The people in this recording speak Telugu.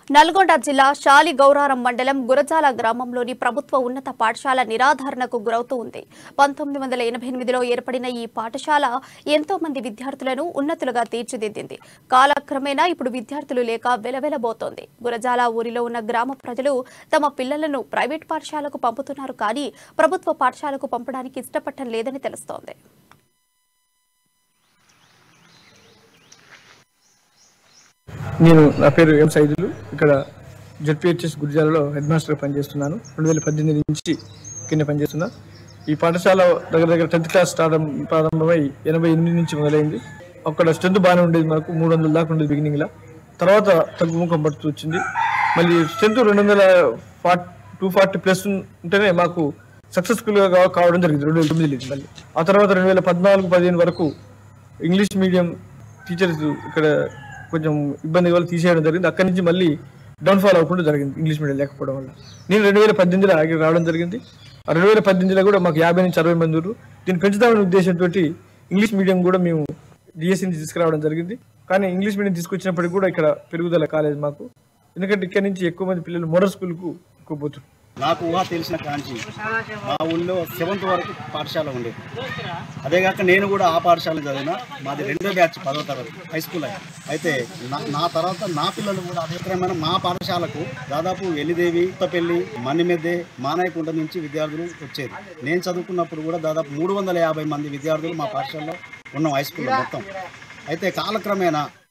నల్గొండ జిల్లా శాలి గౌరారం మండలం గురజాల గ్రామంలోని ప్రభుత్వ ఉన్నత పాఠశాల నిరాధారణకు గురవుతూ ఉంది పంతొమ్మిది వందల ఎనభై ఎనిమిదిలో ఏర్పడిన ఈ పాఠశాల ఎంతో మంది విద్యార్థులను ఉన్నతులుగా తీర్చిదిద్దింది కాలక్రమేణా ఇప్పుడు విద్యార్థులు లేక వెలవెలబోతోంది గురజాల ఊరిలో ఉన్న గ్రామ ప్రజలు తమ పిల్లలను ప్రైవేట్ పాఠశాలకు పంపుతున్నారు కానీ ప్రభుత్వ పాఠశాలకు పంపడానికి ఇష్టపడటం లేదని తెలుస్తోంది నేను నా పేరు ఎం సైదులు ఇక్కడ జడ్పిహెచ్ఎస్ గురిజాలలో హెడ్ మాస్టర్ పనిచేస్తున్నాను రెండు వేల పద్దెనిమిది నుంచి కింద పనిచేస్తున్నా ఈ పాఠశాల దగ్గర దగ్గర టెన్త్ క్లాస్ స్టార్ట్ ప్రారంభమై ఎనభై ఎనిమిది నుంచి మొదలైంది అక్కడ స్ట్రెంత్ బాగానే ఉండేది మనకు మూడు వందల దాకా ఉండేది బిగినింగ్లో తర్వాత తగ్గుముఖం పడుతూ వచ్చింది మళ్ళీ స్ట్రెంత్ రెండు వందల ఫార్టీ టూ ఫార్టీ ప్లస్ ఉంటేనే మాకు సక్సెస్ఫుల్గా కావ- కావడం జరిగింది రెండు వేల తొమ్మిది నుంచి మళ్ళీ ఆ తర్వాత రెండు వేల పద్నాలుగు పదిహేను వరకు ఇంగ్లీష్ మీడియం టీచర్స్ ఇక్కడ కొంచెం ఇబ్బంది వల్ల తీసేయడం జరిగింది అక్కడి నుంచి మళ్ళీ డౌన్ఫాల్ అవ్వకుండా జరిగింది ఇంగ్లీష్ మీడియం లేకపోవడం వల్ల నేను రెండు వేల పద్దెనిమిదిలో ఆగి రావడం జరిగింది ఆ రెండు వేల పద్దెనిమిదిలో కూడా మాకు యాభై నుంచి అరవై మంది ఉన్నారు దీన్ని పెంచుదామనే ఉద్దేశంతో ఇంగ్లీష్ మీడియం కూడా మేము డిఎస్సి నుంచి తీసుకురావడం జరిగింది కానీ ఇంగ్లీష్ మీడియం తీసుకొచ్చినప్పటికి కూడా ఇక్కడ పెరుగుదల కాలేదు మాకు ఎందుకంటే ఇక్కడ నుంచి ఎక్కువ మంది పిల్లలు మోడల్ స్కూల్కు ఎక్కువ పోతున్నారు నాకు ఊహ తెలిసిన కాంచి మా ఊళ్ళో సెవెంత్ వరకు పాఠశాల ఉండేది అదేగాక నేను కూడా ఆ పాఠశాల చదివిన మాది రెండో బ్యాచ్ పదో తరగతి హై స్కూల్ అయ్యి అయితే నా నా తర్వాత నా పిల్లలు కూడా అదే క్రమేణా మా పాఠశాలకు దాదాపు ఎల్లిదేవి కొత్తపల్లి మన్నిమెద్దే మానాయకుంట నుంచి విద్యార్థులు వచ్చేది నేను చదువుకున్నప్పుడు కూడా దాదాపు మూడు వందల యాభై మంది విద్యార్థులు మా పాఠశాలలో ఉన్నాం హై స్కూల్లో మొత్తం అయితే కాలక్రమేణా